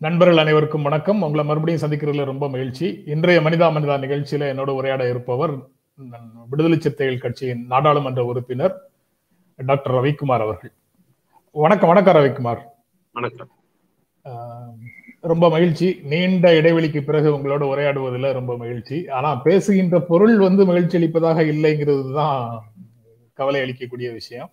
நண்பர்கள் அனைவருக்கும் வணக்கம் உங்களை மறுபடியும் சந்திக்கிறதுல ரொம்ப மகிழ்ச்சி இன்றைய மனிதா மனிதா நிகழ்ச்சியில என்னோட உரையாட இருப்பவர் விடுதலை சிறுத்தைகள் கட்சியின் நாடாளுமன்ற உறுப்பினர் டாக்டர் ரவிக்குமார் அவர்கள் வணக்கம் வணக்கம் ரவிக்குமார் வணக்கம் ரொம்ப மகிழ்ச்சி நீண்ட இடைவெளிக்கு பிறகு உங்களோட உரையாடுவதில் ரொம்ப மகிழ்ச்சி ஆனா பேசுகின்ற பொருள் வந்து மகிழ்ச்சி அளிப்பதாக இல்லைங்கிறது தான் கவலை அளிக்கக்கூடிய விஷயம்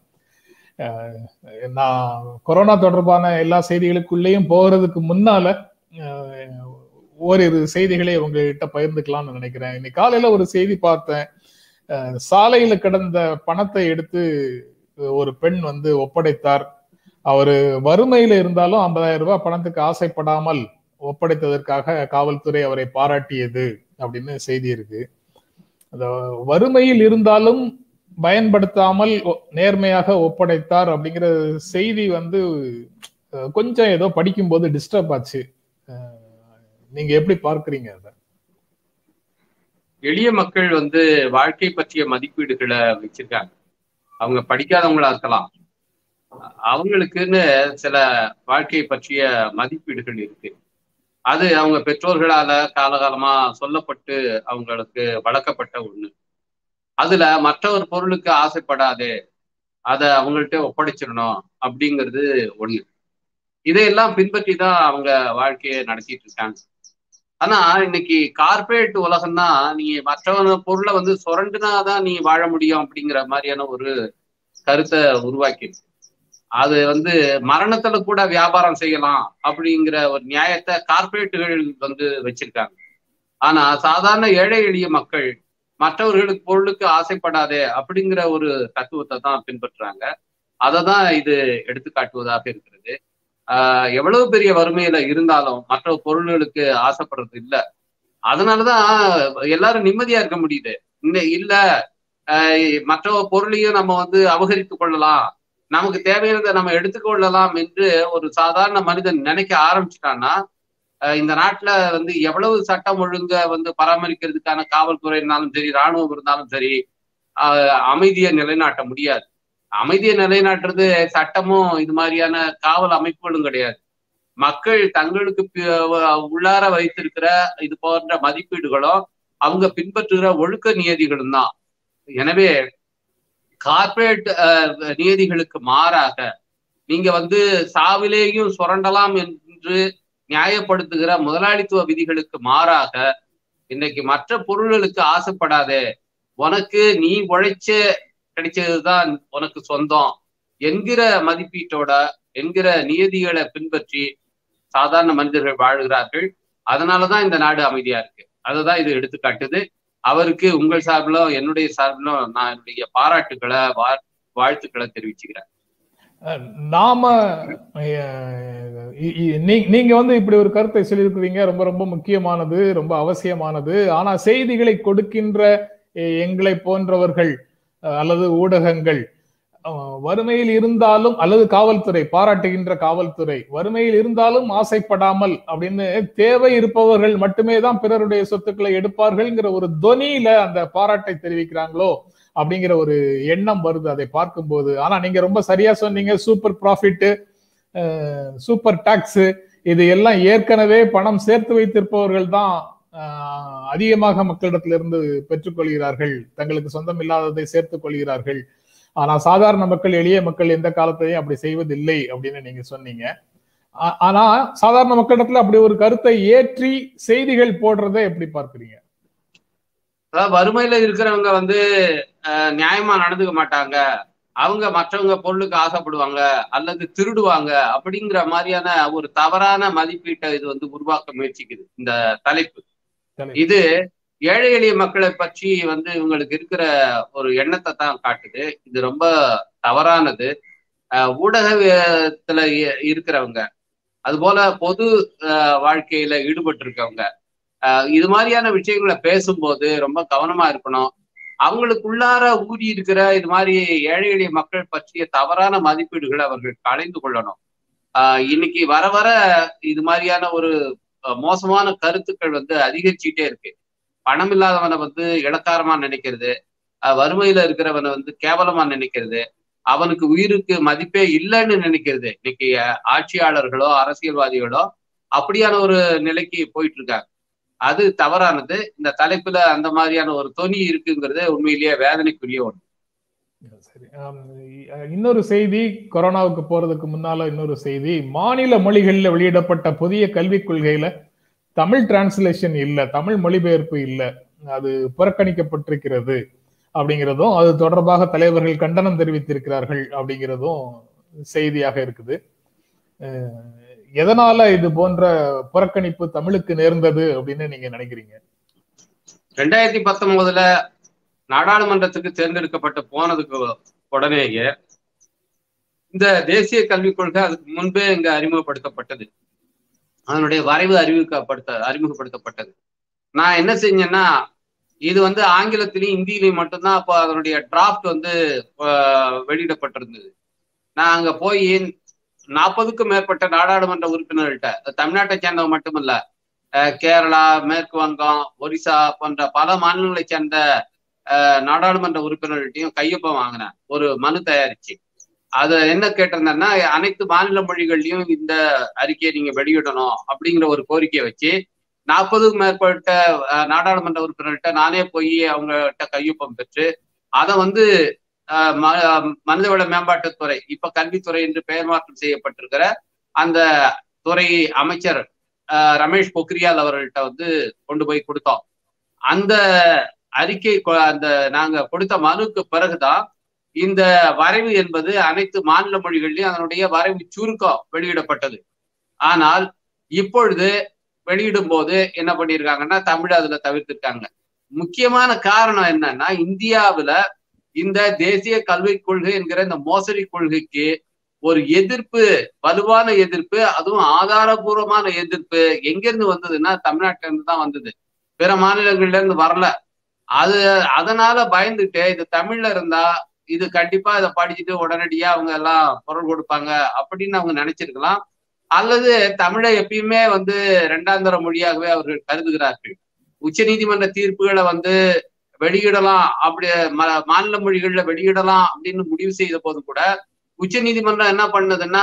நான் கொரோனா தொடர்பான எல்லா செய்திகளுக்குள்ளேயும் போகிறதுக்கு முன்னால ஓரிரு செய்திகளை உங்ககிட்ட பகிர்ந்துக்கலாம்னு நினைக்கிறேன் இன்னைக்கு காலையில ஒரு செய்தி பார்த்தேன் சாலையில கிடந்த பணத்தை எடுத்து ஒரு பெண் வந்து ஒப்படைத்தார் அவரு வறுமையில இருந்தாலும் ஐம்பதாயிரம் ரூபாய் பணத்துக்கு ஆசைப்படாமல் ஒப்படைத்ததற்காக காவல்துறை அவரை பாராட்டியது அப்படின்னு செய்தி இருக்கு அந்த வறுமையில் இருந்தாலும் பயன்படுத்தாமல் நேர்மையாக ஒப்படைத்தார் அப்படிங்கிற செய்தி வந்து கொஞ்சம் ஏதோ படிக்கும்போது டிஸ்டர்ப் ஆச்சு நீங்க எப்படி பார்க்கறீங்க அதை எளிய மக்கள் வந்து வாழ்க்கை பற்றிய மதிப்பீடுகளை வச்சிருக்காங்க அவங்க படிக்காதவங்களா இருக்கலாம் அவங்களுக்குன்னு சில வாழ்க்கை பற்றிய மதிப்பீடுகள் இருக்கு அது அவங்க பெற்றோர்களால காலகாலமா சொல்லப்பட்டு அவங்களுக்கு வளர்க்கப்பட்ட ஒண்ணு அதுல மற்றவர் பொருளுக்கு ஆசைப்படாதே அதை அவங்கள்ட்ட ஒப்படைச்சிடணும் அப்படிங்கிறது ஒண்ணு இதையெல்லாம் பின்பற்றி தான் அவங்க வாழ்க்கையை நடத்திட்டு இருக்காங்க ஆனா இன்னைக்கு கார்பரேட் உலகம்னா நீ மற்றவன பொருளை வந்து சுரண்டுனாதான் நீ வாழ முடியும் அப்படிங்கிற மாதிரியான ஒரு கருத்தை உருவாக்கிடுச்சு அது வந்து மரணத்துல கூட வியாபாரம் செய்யலாம் அப்படிங்கிற ஒரு நியாயத்தை கார்பரேட்டுகள் வந்து வச்சிருக்காங்க ஆனா சாதாரண ஏழை எளிய மக்கள் மற்றவர்களுக்கு பொருளுக்கு ஆசைப்படாதே அப்படிங்கிற ஒரு தத்துவத்தை தான் பின்பற்றுறாங்க அதை தான் இது எடுத்துக்காட்டுவதாக இருக்கிறது ஆஹ் எவ்வளவு பெரிய வறுமையில இருந்தாலும் மற்ற பொருள்களுக்கு ஆசைப்படுறது இல்லை அதனாலதான் எல்லாரும் நிம்மதியா இருக்க முடியுது இந்த இல்ல மற்ற பொருளையும் நம்ம வந்து அபகரித்து கொள்ளலாம் நமக்கு தேவையானதை நம்ம எடுத்துக்கொள்ளலாம் என்று ஒரு சாதாரண மனிதன் நினைக்க ஆரம்பிச்சிட்டான்னா இந்த நாட்டுல வந்து எவ்வளவு சட்டம் ஒழுங்க வந்து பராமரிக்கிறதுக்கான காவல்துறை இருந்தாலும் சரி இராணுவம் இருந்தாலும் சரி அமைதியை நிலைநாட்ட முடியாது அமைதியை நிலைநாட்டுறது சட்டமும் இது மாதிரியான காவல் அமைப்புகளும் கிடையாது மக்கள் தங்களுக்கு உள்ளார வைத்திருக்கிற இது போன்ற மதிப்பீடுகளும் அவங்க பின்பற்றுகிற ஒழுக்க நியதிகளும் தான் எனவே கார்பரேட் நியதிகளுக்கு மாறாக நீங்க வந்து சாவிலேயும் சுரண்டலாம் என்று நியாயப்படுத்துகிற முதலாளித்துவ விதிகளுக்கு மாறாக இன்னைக்கு மற்ற பொருள்களுக்கு ஆசைப்படாதே உனக்கு நீ உழைச்ச கிடைச்சதுதான் உனக்கு சொந்தம் என்கிற மதிப்பீட்டோட என்கிற நியதிகளை பின்பற்றி சாதாரண மனிதர்கள் வாழ்கிறார்கள் அதனாலதான் இந்த நாடு அமைதியா இருக்கு அதுதான் இது எடுத்துக்காட்டுது அவருக்கு உங்கள் சார்பிலும் என்னுடைய சார்பிலும் நான் என்னுடைய பாராட்டுகளை வாழ்த்துக்களை தெரிவிச்சுக்கிறேன் நாம நீங்க வந்து இப்படி ஒரு கருத்தை சொல்லியிருக்கிறீங்க ரொம்ப ரொம்ப முக்கியமானது ரொம்ப அவசியமானது ஆனா செய்திகளை கொடுக்கின்ற எங்களை போன்றவர்கள் அல்லது ஊடகங்கள் வறுமையில் இருந்தாலும் அல்லது காவல்துறை பாராட்டுகின்ற காவல்துறை வறுமையில் இருந்தாலும் ஆசைப்படாமல் அப்படின்னு தேவை இருப்பவர்கள் மட்டுமே தான் பிறருடைய சொத்துக்களை எடுப்பார்கள்ங்கிற ஒரு தொனியில அந்த பாராட்டை தெரிவிக்கிறாங்களோ அப்படிங்கிற ஒரு எண்ணம் வருது அதை பார்க்கும்போது ஆனா நீங்க ரொம்ப சரியா சொன்னீங்க சூப்பர் ப்ராஃபிட் சூப்பர் டாக்ஸ் இது எல்லாம் ஏற்கனவே பணம் சேர்த்து வைத்திருப்பவர்கள் தான் அதிகமாக மக்களிடத்திலிருந்து பெற்றுக்கொள்கிறார்கள் தங்களுக்கு சொந்தம் இல்லாததை சேர்த்துக் கொள்கிறார்கள் ஆனா சாதாரண மக்கள் எளிய மக்கள் எந்த காலத்தையும் அப்படி செய்வதில்லை அப்படின்னு நீங்க சொன்னீங்க ஆனா சாதாரண மக்களிடத்துல அப்படி ஒரு கருத்தை ஏற்றி செய்திகள் போடுறதை எப்படி பார்க்குறீங்க அதாவது வறுமையில இருக்கிறவங்க வந்து நியாயமா நடந்துக்க மாட்டாங்க அவங்க மற்றவங்க பொருளுக்கு ஆசைப்படுவாங்க அல்லது திருடுவாங்க அப்படிங்கிற மாதிரியான ஒரு தவறான மதிப்பீட்டை இது வந்து உருவாக்க முயற்சிக்குது இந்த தலைப்பு இது ஏழை எளிய மக்களை பற்றி வந்து இவங்களுக்கு இருக்கிற ஒரு எண்ணத்தை தான் காட்டுது இது ரொம்ப தவறானது ஊடகத்துல இருக்கிறவங்க அதுபோல பொது வாழ்க்கையில ஈடுபட்டு இருக்கவங்க இது மாதிரியான விஷயங்களை பேசும்போது ரொம்ப கவனமா இருக்கணும் அவங்களுக்குள்ளார ஊறி இருக்கிற இது மாதிரி ஏழை எளிய மக்கள் பற்றிய தவறான மதிப்பீடுகளை அவர்கள் கலைந்து கொள்ளணும் ஆஹ் இன்னைக்கு வர வர இது மாதிரியான ஒரு மோசமான கருத்துக்கள் வந்து அதிகரிச்சுட்டே இருக்கு பணம் இல்லாதவனை வந்து இலக்காரமா நினைக்கிறது வறுமையில இருக்கிறவனை வந்து கேவலமா நினைக்கிறது அவனுக்கு உயிருக்கு மதிப்பே இல்லைன்னு நினைக்கிறது இன்னைக்கு ஆட்சியாளர்களோ அரசியல்வாதிகளோ அப்படியான ஒரு நிலைக்கு போயிட்டு இருக்காங்க அது தவறானது இந்த தலைப்புல அந்த மாதிரியான ஒரு தொனி இருக்குங்கிறது உண்மையிலேயே வேதனைக்குரிய ஒன்று சரி இன்னொரு செய்தி கொரோனாவுக்கு போறதுக்கு முன்னால இன்னொரு செய்தி மாநில மொழிகளில் வெளியிடப்பட்ட புதிய கல்விக் கொள்கையில தமிழ் டிரான்ஸ்லேஷன் இல்ல தமிழ் மொழிபெயர்ப்பு இல்ல அது புறக்கணிக்கப்பட்டிருக்கிறது அப்படிங்கிறதும் அது தொடர்பாக தலைவர்கள் கண்டனம் தெரிவித்திருக்கிறார்கள் அப்படிங்கிறதும் செய்தியாக இருக்குது எதனால இது போன்ற புறக்கணிப்பு தமிழுக்கு நேர்ந்தது அப்படின்னு நீங்க நினைக்கிறீங்க ரெண்டாயிரத்தி பத்தொன்பதுல நாடாளுமன்றத்துக்கு தேர்ந்தெடுக்கப்பட்டு போனதுக்கு உடனேயே இந்த தேசிய கல்விக் கொள்கை அதுக்கு முன்பே இங்க அறிமுகப்படுத்தப்பட்டது அதனுடைய வரைவு அறிவிக்கப்படுத்த அறிமுகப்படுத்தப்பட்டது நான் என்ன செஞ்சேன்னா இது வந்து ஆங்கிலத்திலையும் இந்தியிலையும் மட்டும்தான் அப்போ அதனுடைய டிராஃப்ட் வந்து வெளியிடப்பட்டிருந்தது நான் அங்க போய் நாற்பதுக்கும் மேற்பட்ட நாடாளுமன்ற உறுப்பினர்கள்ட்ட தமிழ்நாட்டை சேர்ந்தவங்க மட்டுமல்ல கேரளா மேற்கு வங்கம் ஒரிசா போன்ற பல மாநிலங்களை சேர்ந்த நாடாளுமன்ற உறுப்பினர்கள்ட்டையும் கையொப்பம் வாங்கினேன் ஒரு மனு தயாரிச்சு அது என்ன கேட்டிருந்தேன்னா அனைத்து மாநில மொழிகள்லயும் இந்த அறிக்கையை நீங்க வெளியிடணும் அப்படிங்கிற ஒரு கோரிக்கையை வச்சு நாற்பதுக்கும் மேற்பட்ட நாடாளுமன்ற உறுப்பினர்கிட்ட நானே போய் அவங்ககிட்ட கையொப்பம் பெற்று அதை வந்து மனிதவள மேம்பாட்டுத்துறை இப்ப கல்வித்துறை என்று பெயர் மாற்றம் செய்யப்பட்டிருக்கிற அந்த துறை அமைச்சர் ரமேஷ் பொக்ரியால் அவர்கள்ட்ட வந்து கொண்டு போய் கொடுத்தோம் அந்த அறிக்கை அந்த நாங்க கொடுத்த மனுக்கு பிறகுதான் இந்த வரைவு என்பது அனைத்து மாநில மொழிகளிலும் அதனுடைய வரைவு சுருக்கம் வெளியிடப்பட்டது ஆனால் இப்பொழுது வெளியிடும் போது என்ன பண்ணியிருக்காங்கன்னா தமிழ் அதுல தவிர்த்திருக்காங்க முக்கியமான காரணம் என்னன்னா இந்தியாவுல இந்த தேசிய கல்விக் கொள்கை என்கிற இந்த மோசடி கொள்கைக்கு ஒரு எதிர்ப்பு வலுவான எதிர்ப்பு அதுவும் ஆதாரபூர்வமான எதிர்ப்பு எங்கிருந்து வந்ததுன்னா தமிழ்நாட்டில இருந்து தான் வந்தது பிற மாநிலங்கள்ல இருந்து வரல அது அதனால பயந்துட்டு இது தமிழ்ல இருந்தா இது கண்டிப்பா இதை படிச்சுட்டு உடனடியா அவங்க எல்லாம் குரல் கொடுப்பாங்க அப்படின்னு அவங்க நினைச்சிருக்கலாம் அல்லது தமிழை எப்பயுமே வந்து இரண்டாந்தர மொழியாகவே அவர்கள் கருதுகிறார்கள் உச்ச நீதிமன்ற தீர்ப்புகளை வந்து வெளியிடலாம் அப்படி மாநில மொழிகள்ல வெளியிடலாம் அப்படின்னு முடிவு செய்த போது கூட உச்ச நீதிமன்றம் என்ன பண்ணதுன்னா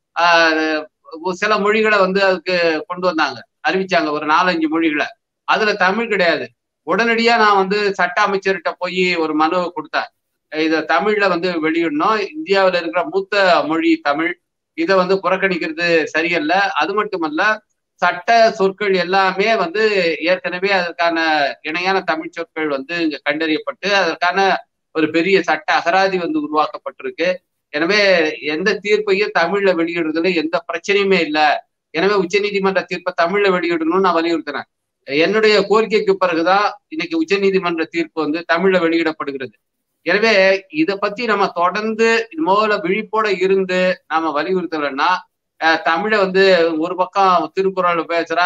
சில மொழிகளை வந்து அதுக்கு கொண்டு வந்தாங்க அறிவிச்சாங்க ஒரு நாலஞ்சு மொழிகளை அதுல தமிழ் கிடையாது உடனடியா நான் வந்து சட்ட அமைச்சர்கிட்ட போய் ஒரு மனுவை கொடுத்தேன் இத தமிழ்ல வந்து வெளியிடணும் இந்தியாவில இருக்கிற மூத்த மொழி தமிழ் இதை வந்து புறக்கணிக்கிறது சரியல்ல அது மட்டுமல்ல சட்ட சொற்கள் எல்லாமே வந்து ஏற்கனவே அதற்கான இணையான தமிழ் சொற்கள் வந்து இங்க கண்டறியப்பட்டு அதற்கான ஒரு பெரிய சட்ட அகராதி வந்து உருவாக்கப்பட்டிருக்கு எனவே எந்த தீர்ப்பையும் தமிழ்ல வெளியிடுறதுல எந்த பிரச்சனையுமே இல்லை எனவே உச்சநீதிமன்ற தீர்ப்பை தமிழ்ல வெளியிடணும்னு நான் வலியுறுத்தினேன் என்னுடைய கோரிக்கைக்கு பிறகுதான் இன்னைக்கு உச்சநீதிமன்ற தீர்ப்பு வந்து தமிழ்ல வெளியிடப்படுகிறது எனவே இதை பத்தி நம்ம தொடர்ந்து முதல்ல விழிப்போட இருந்து நாம வலியுறுத்தலைன்னா தமிழை வந்து ஒரு பக்கம் திருக்குறள் பேசுறா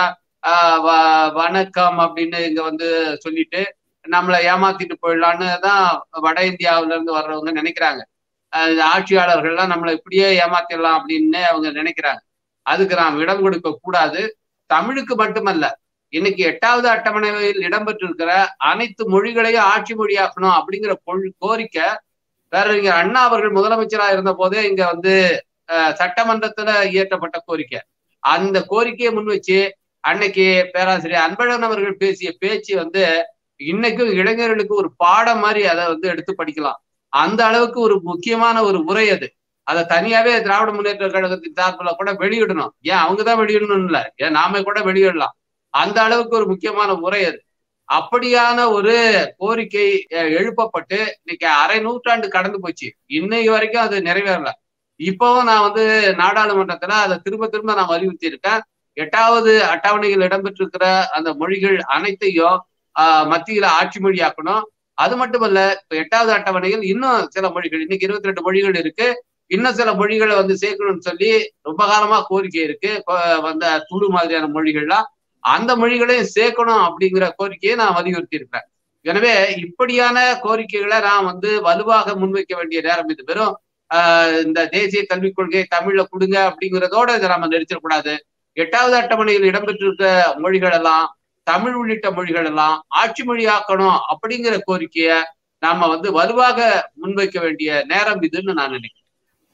வணக்கம் அப்படின்னு இங்க வந்து சொல்லிட்டு நம்மளை ஏமாத்திட்டு போயிடலான்னு தான் வட இந்தியாவில இருந்து வர்றவங்க நினைக்கிறாங்க ஆட்சியாளர்கள்லாம் நம்மளை இப்படியே ஏமாத்திடலாம் அப்படின்னு அவங்க நினைக்கிறாங்க அதுக்கு நாம் இடம் கொடுக்க கூடாது தமிழுக்கு மட்டுமல்ல இன்னைக்கு எட்டாவது அட்டவணையில் இடம்பெற்றிருக்கிற அனைத்து மொழிகளையும் ஆட்சி மொழியாக்கணும் அப்படிங்கிற கோரிக்கை வேற இங்க அண்ணா அவர்கள் முதலமைச்சரா இருந்த போதே இங்க வந்து சட்டமன்றத்துல இயற்றப்பட்ட கோரிக்கை அந்த கோரிக்கையை முன் வச்சு அன்னைக்கு பேராசிரியர் அன்பழகன் அவர்கள் பேசிய பேச்சு வந்து இன்னைக்கும் இளைஞர்களுக்கு ஒரு பாடம் மாதிரி அதை வந்து எடுத்து படிக்கலாம் அந்த அளவுக்கு ஒரு முக்கியமான ஒரு உரை அது அதை தனியாவே திராவிட முன்னேற்ற கழகத்தின் சார்பில் கூட வெளியிடணும் ஏன் அவங்கதான் வெளியிடணும் இல்ல ஏன் நாம கூட வெளியிடலாம் அந்த அளவுக்கு ஒரு முக்கியமான உரை அது அப்படியான ஒரு கோரிக்கை எழுப்பப்பட்டு இன்னைக்கு அரை நூற்றாண்டு கடந்து போச்சு இன்னைக்கு வரைக்கும் அது நிறைவேறல இப்பவும் நான் வந்து நாடாளுமன்றத்துல அதை திரும்ப திரும்ப நான் வலியுறுத்தி இருக்கேன் எட்டாவது அட்டவணையில் இடம்பெற்றிருக்கிற அந்த மொழிகள் அனைத்தையும் மத்தியில ஆட்சி மொழியாக்கணும் அது மட்டுமல்ல இப்ப எட்டாவது அட்டவணையில் இன்னும் சில மொழிகள் இன்னைக்கு இருபத்தி ரெண்டு மொழிகள் இருக்கு இன்னும் சில மொழிகளை வந்து சேர்க்கணும்னு சொல்லி ரொம்ப காலமா கோரிக்கை இருக்கு வந்த துளு மாதிரியான மொழிகள்லாம் அந்த மொழிகளையும் சேர்க்கணும் அப்படிங்கிற கோரிக்கையை நான் வலியுறுத்தி இருக்கிறேன் எனவே இப்படியான கோரிக்கைகளை நான் வந்து வலுவாக முன்வைக்க வேண்டிய நேரம் இது வெறும் இந்த தேசிய கல்விக் கொள்கையை தமிழ்ல கொடுங்க அப்படிங்கிறதோட இதை நம்ம நிறுத்திடக்கூடாது எட்டாவது அட்டவணையில் இடம்பெற்றிருக்க மொழிகள் எல்லாம் தமிழ் உள்ளிட்ட மொழிகள் எல்லாம் ஆட்சி மொழியாக்கணும் அப்படிங்கிற கோரிக்கைய நாம வந்து வலுவாக முன்வைக்க வேண்டிய நேரம் இதுன்னு நான் நினைக்கிறேன்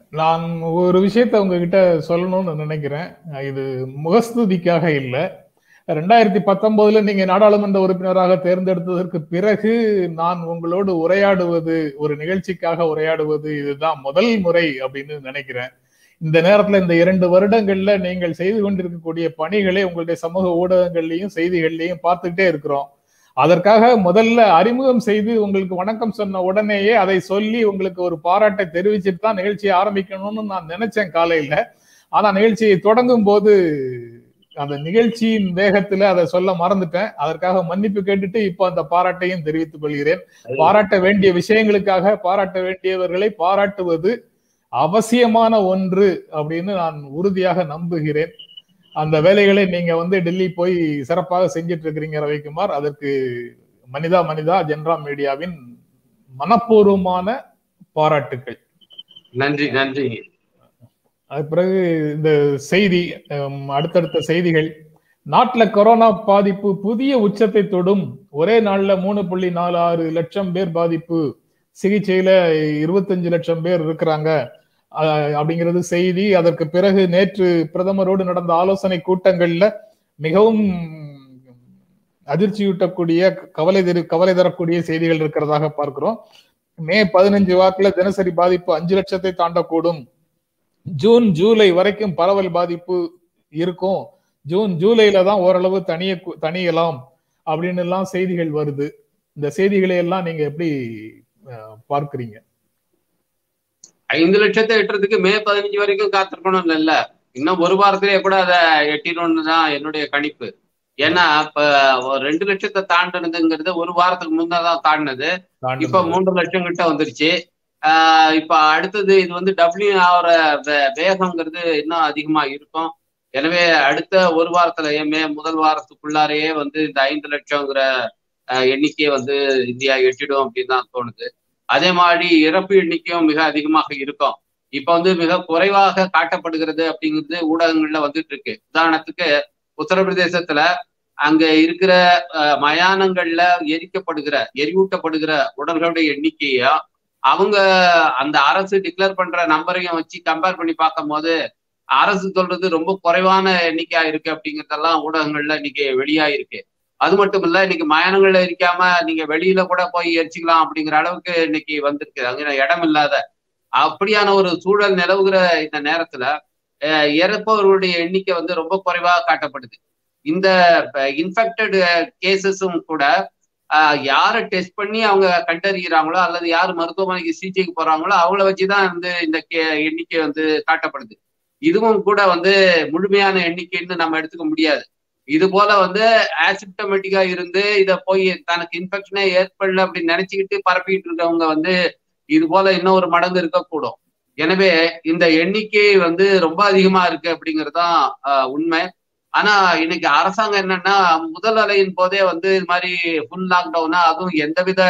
நான் ஒரு விஷயத்த உங்ககிட்ட சொல்லணும்னு நினைக்கிறேன் இது முகஸ்துதிக்காக இல்லை ரெண்டாயிரத்தி பத்தொன்பதுல நீங்க நாடாளுமன்ற உறுப்பினராக தேர்ந்தெடுத்ததற்கு பிறகு நான் உங்களோடு உரையாடுவது ஒரு நிகழ்ச்சிக்காக உரையாடுவது இதுதான் முதல் முறை அப்படின்னு நினைக்கிறேன் இந்த நேரத்துல இந்த இரண்டு வருடங்கள்ல நீங்கள் செய்து கொண்டிருக்கக்கூடிய பணிகளை உங்களுடைய சமூக ஊடகங்கள்லயும் செய்திகள்லயும் பார்த்துக்கிட்டே இருக்கிறோம் அதற்காக முதல்ல அறிமுகம் செய்து உங்களுக்கு வணக்கம் சொன்ன உடனேயே அதை சொல்லி உங்களுக்கு ஒரு பாராட்டை தெரிவிச்சுட்டு தான் நிகழ்ச்சியை ஆரம்பிக்கணும்னு நான் நினைச்சேன் காலையில ஆனா நிகழ்ச்சியை தொடங்கும் போது அந்த நிகழ்ச்சியின் வேகத்துல அதை சொல்ல மறந்துட்டேன் அதற்காக மன்னிப்பு கேட்டுட்டு இப்போ அந்த பாராட்டையும் தெரிவித்துக் கொள்கிறேன் பாராட்ட வேண்டிய விஷயங்களுக்காக பாராட்ட வேண்டியவர்களை பாராட்டுவது அவசியமான ஒன்று அப்படின்னு நான் உறுதியாக நம்புகிறேன் அந்த வேலைகளை நீங்க வந்து டெல்லி போய் சிறப்பாக செஞ்சிட்டு இருக்கிறீங்க ரவிக்குமார் அதற்கு மனிதா மனிதா ஜென்ரா மீடியாவின் மனப்பூர்வமான பாராட்டுக்கள் நன்றி நன்றி அது பிறகு இந்த செய்தி அடுத்தடுத்த செய்திகள் நாட்டுல கொரோனா பாதிப்பு புதிய உச்சத்தை தொடும் ஒரே நாள்ல மூணு புள்ளி நாலு ஆறு லட்சம் பேர் பாதிப்பு சிகிச்சையில இருபத்தஞ்சு லட்சம் பேர் இருக்கிறாங்க அப்படிங்கிறது செய்தி அதற்கு பிறகு நேற்று பிரதமரோடு நடந்த ஆலோசனை கூட்டங்கள்ல மிகவும் அதிர்ச்சியூட்டக்கூடிய கவலை தெரி கவலை தரக்கூடிய செய்திகள் இருக்கிறதாக பார்க்கிறோம் மே பதினஞ்சு வாக்குல தினசரி பாதிப்பு அஞ்சு லட்சத்தை தாண்டக்கூடும் ஜூன் ஜூலை வரைக்கும் பரவல் பாதிப்பு இருக்கும் ஜூன் ஜூலைல தான் ஓரளவு தனிய தனியலாம் அப்படின்னு எல்லாம் செய்திகள் வருது இந்த செய்திகளை எல்லாம் நீங்க எப்படி பார்க்கிறீங்க ஐந்து லட்சத்தை எட்டுறதுக்கு மே பதினஞ்சு வரைக்கும் காத்திருக்கணும் இல்ல இன்னும் ஒரு வாரத்திலேயே கூட அதை எட்டிடணும்னு தான் என்னுடைய கணிப்பு ஏன்னா இப்ப ரெண்டு லட்சத்தை தாண்டினதுங்கிறது ஒரு வாரத்துக்கு முன்னதான் தாண்டினது இப்ப மூன்று லட்சம் கிட்ட வந்துருச்சு ஆஹ் இப்ப அடுத்தது இது வந்து டபிள்யூ ஆகிற வேகம்ங்கிறது இன்னும் அதிகமா இருக்கும் எனவே அடுத்த ஒரு வாரத்துல மே முதல் வாரத்துக்குள்ளாரையே வந்து இந்த ஐந்து லட்சங்கிற எண்ணிக்கையை வந்து இந்தியா எட்டிடும் அப்படின்னு தான் தோணுது அதே மாதிரி இறப்பு எண்ணிக்கையும் மிக அதிகமாக இருக்கும் இப்ப வந்து மிக குறைவாக காட்டப்படுகிறது அப்படிங்கிறது ஊடகங்கள்ல வந்துட்டு இருக்கு உதாரணத்துக்கு உத்தரப்பிரதேசத்துல அங்க இருக்கிற மயானங்கள்ல எரிக்கப்படுகிற எரிவூட்டப்படுகிற உடல்களுடைய எண்ணிக்கையா அவங்க அந்த அரசு டிக்ளேர் பண்ற நம்பரையும் வச்சு கம்பேர் பண்ணி பார்க்கும் போது அரசு சொல்றது ரொம்ப குறைவான எண்ணிக்கையா இருக்கு அப்படிங்கறதெல்லாம் ஊடகங்கள்ல இன்னைக்கு வெளியாயிருக்கு அது மட்டும் இல்ல இன்னைக்கு மயானங்கள்ல இருக்காம நீங்க வெளியில கூட போய் எரிச்சிக்கலாம் அப்படிங்கிற அளவுக்கு இன்னைக்கு வந்திருக்கு அங்க இடம் இல்லாத அப்படியான ஒரு சூழல் நிலவுகிற இந்த நேரத்துல இறப்பவர்களுடைய எண்ணிக்கை வந்து ரொம்ப குறைவாக காட்டப்படுது இந்த இன்ஃபெக்டட் கேசஸும் கூட யாரை டெஸ்ட் பண்ணி அவங்க கண்டறிகிறாங்களோ அல்லது யார் மருத்துவமனைக்கு சிகிச்சைக்கு போறாங்களோ அவங்கள வச்சுதான் வந்து இந்த எண்ணிக்கை வந்து காட்டப்படுது இதுவும் கூட வந்து முழுமையான எண்ணிக்கைன்னு நம்ம எடுத்துக்க முடியாது இது போல வந்து ஆசிப்டமேட்டிக்கா இருந்து இத போய் தனக்கு இன்ஃபெக்ஷனே ஏற்படல அப்படின்னு நினைச்சுக்கிட்டு பரப்பிட்டு இருக்கவங்க வந்து இது போல இன்னும் ஒரு மடங்கு இருக்கக்கூடும் எனவே இந்த எண்ணிக்கை வந்து ரொம்ப அதிகமா இருக்கு அப்படிங்கறதுதான் உண்மை ஆனா இன்னைக்கு அரசாங்கம் என்னன்னா முதல் அலையின் போதே வந்து இது மாதிரி ஃபுல் லாக்டவுனா அதுவும் எந்தவித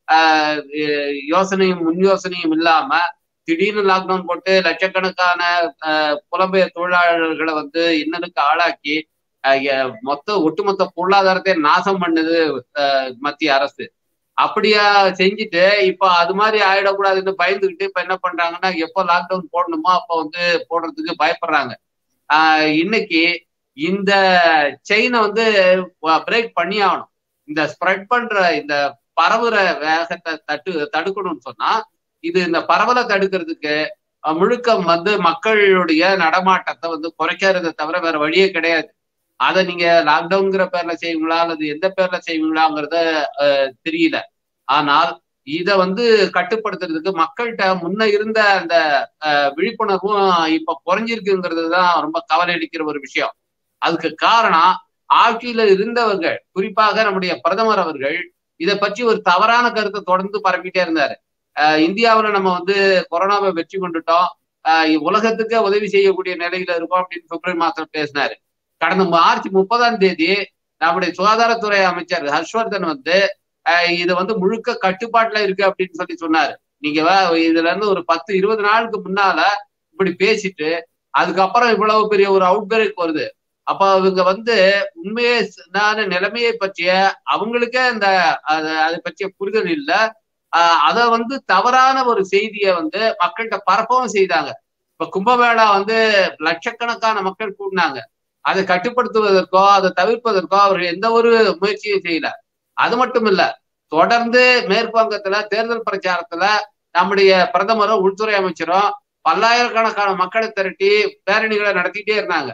யோசனையும் முன் யோசனையும் இல்லாம திடீர்னு லாக்டவுன் போட்டு லட்சக்கணக்கான புலம்பெயர் தொழிலாளர்களை வந்து இன்னலுக்கு ஆளாக்கி மொத்த ஒட்டுமொத்த பொருளாதாரத்தை நாசம் பண்ணுது மத்திய அரசு அப்படியா செஞ்சுட்டு இப்ப அது மாதிரி ஆயிடக்கூடாதுன்னு பயந்துகிட்டு இப்ப என்ன பண்றாங்கன்னா எப்போ லாக்டவுன் போடணுமோ அப்போ வந்து போடுறதுக்கு பயப்படுறாங்க ஆஹ் இன்னைக்கு இந்த செயினை வந்து பிரேக் பண்ணி ஆகணும் இந்த ஸ்ப்ரெட் பண்ற இந்த பரவுற வேகத்தை தட்டு தடுக்கணும்னு சொன்னா இது இந்த பரவலை தடுக்கிறதுக்கு முழுக்க வந்து மக்களுடைய நடமாட்டத்தை வந்து குறைக்கிறத தவிர வேற வழியே கிடையாது அதை நீங்க லாக்டவுன்ங்கிற பேர்ல செய்வீங்களா அல்லது எந்த பேர்ல செய்வீங்களாங்கிறத தெரியல ஆனால் இத வந்து கட்டுப்படுத்துறதுக்கு மக்கள்கிட்ட முன்ன இருந்த அந்த விழிப்புணர்வும் இப்ப குறைஞ்சிருக்குங்கிறது தான் ரொம்ப கவலை அளிக்கிற ஒரு விஷயம் அதுக்கு காரணம் ஆட்சியில இருந்தவர்கள் குறிப்பாக நம்முடைய பிரதமர் அவர்கள் இதை பற்றி ஒரு தவறான கருத்தை தொடர்ந்து பரப்பிட்டே இருந்தாரு இந்தியாவில நம்ம வந்து கொரோனாவை வெற்றி கொண்டுட்டோம் உலகத்துக்கு உதவி செய்யக்கூடிய நிலையில இருக்கோம் அப்படின்னு பிப்ரவரி மாசம் பேசினாரு கடந்த மார்ச் முப்பதாம் தேதி நம்முடைய சுகாதாரத்துறை அமைச்சர் ஹர்ஷ்வர்தன் வந்து இது வந்து முழுக்க கட்டுப்பாட்டுல இருக்கு அப்படின்னு சொல்லி சொன்னாரு நீங்க இதுல இருந்து ஒரு பத்து இருபது நாளுக்கு முன்னால இப்படி பேசிட்டு அதுக்கப்புறம் இவ்வளவு பெரிய ஒரு அவுட் பிரேக் வருது அப்ப அவங்க வந்து உண்மையே நிலைமையை பற்றிய அவங்களுக்கே அந்த அதை பற்றிய புரிதல் இல்லை அத வந்து தவறான ஒரு செய்தியை வந்து மக்கள்கிட்ட பரப்பவும் செய்தாங்க இப்ப கும்பமேளா வந்து லட்சக்கணக்கான மக்கள் கூடினாங்க அதை கட்டுப்படுத்துவதற்கோ அதை தவிர்ப்பதற்கோ அவர்கள் எந்த ஒரு முயற்சியும் செய்யல அது மட்டும் இல்ல தொடர்ந்து மேற்கு வங்கத்துல தேர்தல் பிரச்சாரத்துல நம்முடைய பிரதமரும் உள்துறை அமைச்சரும் பல்லாயிரக்கணக்கான மக்களை திரட்டி பேரணிகளை நடத்திட்டே இருந்தாங்க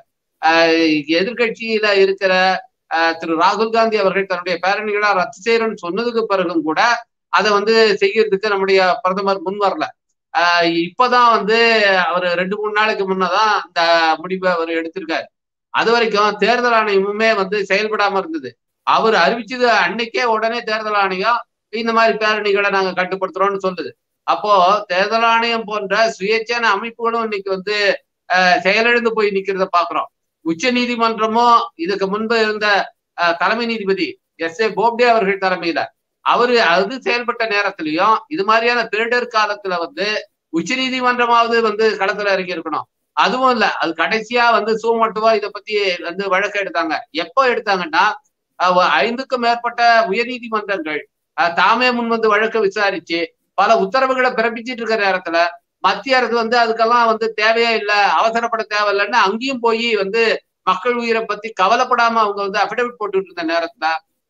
எதிர்கட்சியில இருக்கிற திரு ராகுல் காந்தி அவர்கள் தன்னுடைய பேரணிகளா ரத்து செய்யறோம்னு சொன்னதுக்கு பிறகும் கூட அதை வந்து செய்யறதுக்கு நம்முடைய பிரதமர் முன் வரல இப்பதான் வந்து அவர் ரெண்டு மூணு நாளைக்கு முன்னதான் இந்த முடிவை அவர் எடுத்திருக்காரு அது வரைக்கும் தேர்தல் ஆணையமுமே வந்து செயல்படாம இருந்தது அவர் அறிவிச்சது அன்னைக்கே உடனே தேர்தல் ஆணையம் இந்த மாதிரி பேரணிகளை நாங்க கட்டுப்படுத்துறோம்னு சொல்லுது அப்போ தேர்தல் ஆணையம் போன்ற சுயேட்சான அமைப்புகளும் இன்னைக்கு வந்து செயலிழந்து போய் நிக்கிறத பாக்குறோம் உச்ச நீதிமன்றமும் இதுக்கு முன்பு இருந்த தலைமை நீதிபதி எஸ் ஏ போப்டே அவர்கள் தலைமையில அவரு அது செயல்பட்ட நேரத்திலையும் இது மாதிரியான பேரிடர் காலத்துல வந்து உச்ச நீதிமன்றமாவது வந்து களத்துல இறங்கி இருக்கணும் அதுவும் இல்ல அது கடைசியா வந்து சூமட்டுவா இதை பத்தி வந்து வழக்கு எடுத்தாங்க எப்போ எடுத்தாங்கன்னா ஐந்துக்கும் மேற்பட்ட உயர் நீதிமன்றங்கள் தாமே முன் வந்து வழக்கு விசாரிச்சு பல உத்தரவுகளை பிறப்பிச்சிட்டு இருக்கிற நேரத்துல மத்திய அரசு வந்து அதுக்கெல்லாம் வந்து தேவையே இல்லை அவசரப்பட தேவையில்லைன்னு அங்கேயும் போய் வந்து மக்கள் உயிரை பத்தி கவலைப்படாம அவங்க வந்து அபிடவிட் போட்டுட்டு இருந்த நேரத்துல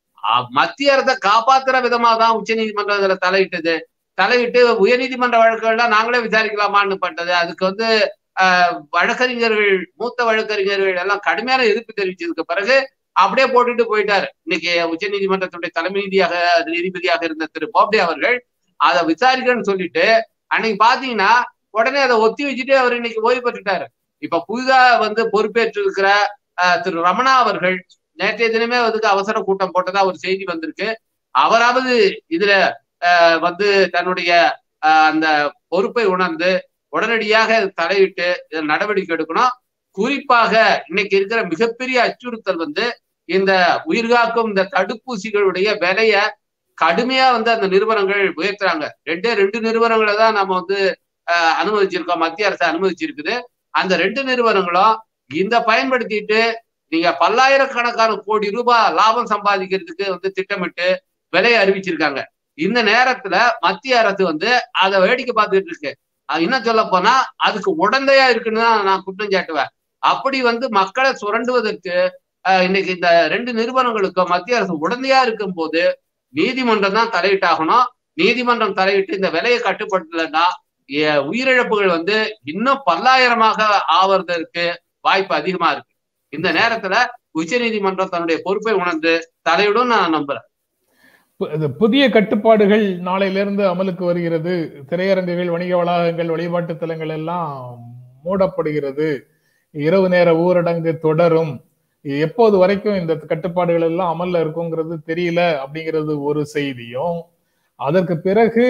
மத்திய அரசை காப்பாத்துற விதமா தான் உச்ச நீதிமன்றம் இதுல தலையிட்டது தலையிட்டு உயர்நீதிமன்ற வழக்குகள்லாம் நாங்களே விசாரிக்கலாமான்னு பண்ணது அதுக்கு வந்து வழக்கறிஞர்கள் மூத்த வழக்கறிஞர்கள் எல்லாம் கடுமையான எதிர்ப்பு தெரிவிச்சதுக்கு பிறகு அப்படியே போட்டுட்டு போயிட்டாரு இன்னைக்கு உச்ச நீதிமன்றத்துடைய தலைமை நீதியாக நீதிபதியாக இருந்த திரு போப்டே அவர்கள் அதை விசாரிக்கணும்னு சொல்லிட்டு அன்னைக்கு பாத்தீங்கன்னா உடனே அதை ஒத்தி வச்சுட்டு அவர் இன்னைக்கு ஓய்வு பெற்றுட்டாரு இப்ப புதிதா வந்து பொறுப்பேற்று இருக்கிற திரு ரமணா அவர்கள் நேற்றைய தினமே அதுக்கு அவசர கூட்டம் போட்டதா ஒரு செய்தி வந்திருக்கு அவராவது இதுல வந்து தன்னுடைய அந்த பொறுப்பை உணர்ந்து உடனடியாக தலையிட்டு இதில் நடவடிக்கை எடுக்கணும் குறிப்பாக இன்னைக்கு இருக்கிற மிகப்பெரிய அச்சுறுத்தல் வந்து இந்த உயிர்காக்கும் இந்த தடுப்பூசிகளுடைய விலைய கடுமையா வந்து அந்த நிறுவனங்கள் உயர்த்துறாங்க ரெண்டே ரெண்டு நிறுவனங்களை தான் நம்ம வந்து அனுமதிச்சிருக்கோம் மத்திய அரசு அனுமதிச்சிருக்குது அந்த ரெண்டு நிறுவனங்களும் இந்த பயன்படுத்திட்டு நீங்க பல்லாயிரக்கணக்கான கோடி ரூபாய் லாபம் சம்பாதிக்கிறதுக்கு வந்து திட்டமிட்டு விலையை அறிவிச்சிருக்காங்க இந்த நேரத்துல மத்திய அரசு வந்து அதை வேடிக்கை பார்த்துட்டு இருக்கு இன்னும் சொல்ல போனா அதுக்கு உடந்தையா இருக்குன்னு தான் நான் குற்றம் சாட்டுவேன் அப்படி வந்து மக்களை சுரண்டுவதற்கு இன்னைக்கு இந்த ரெண்டு நிறுவனங்களுக்கும் மத்திய அரசு உடந்தையா இருக்கும் போது நீதிமன்றம் தான் தலையிட்டாகணும் நீதிமன்றம் தலையிட்டு இந்த விலையை கட்டுப்படுத்தலைன்னா உயிரிழப்புகள் வந்து இன்னும் பல்லாயிரமாக ஆவறதற்கு வாய்ப்பு அதிகமா இருக்கு இந்த நேரத்துல உச்ச நீதிமன்றம் தன்னுடைய பொறுப்பை உணர்ந்து தலையிடும் நான் நம்புறேன் புதிய கட்டுப்பாடுகள் நாளையிலிருந்து அமலுக்கு வருகிறது திரையரங்குகள் வணிக வளாகங்கள் வழிபாட்டு தலங்கள் எல்லாம் மூடப்படுகிறது இரவு நேர ஊரடங்கு தொடரும் எப்போது வரைக்கும் இந்த கட்டுப்பாடுகள் எல்லாம் அமல்ல இருக்குங்கிறது தெரியல அப்படிங்கிறது ஒரு செய்தியும் அதற்கு பிறகு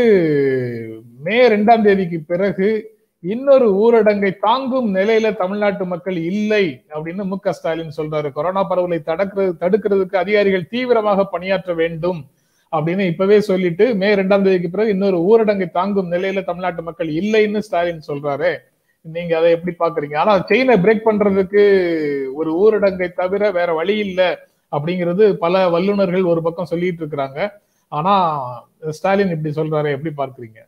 மே ரெண்டாம் தேதிக்கு பிறகு இன்னொரு ஊரடங்கை தாங்கும் நிலையில தமிழ்நாட்டு மக்கள் இல்லை அப்படின்னு மு க ஸ்டாலின் சொல்றாரு கொரோனா பரவலை தடுக்கிறது தடுக்கிறதுக்கு அதிகாரிகள் தீவிரமாக பணியாற்ற வேண்டும் அப்படின்னு இப்பவே சொல்லிட்டு மே ரெண்டாம் தேதிக்கு பிறகு இன்னொரு ஊரடங்கை தாங்கும் நிலையில தமிழ்நாட்டு மக்கள் இல்லைன்னு ஸ்டாலின் சொல்றாரு நீங்க அதை எப்படி பாக்குறீங்க ஆனா செயினை பிரேக் பண்றதுக்கு ஒரு ஊரடங்கை தவிர வேற வழி இல்லை அப்படிங்கிறது பல வல்லுநர்கள் ஒரு பக்கம் சொல்லிட்டு இருக்கிறாங்க ஆனா ஸ்டாலின் இப்படி சொல்றாரு எப்படி பார்க்குறீங்க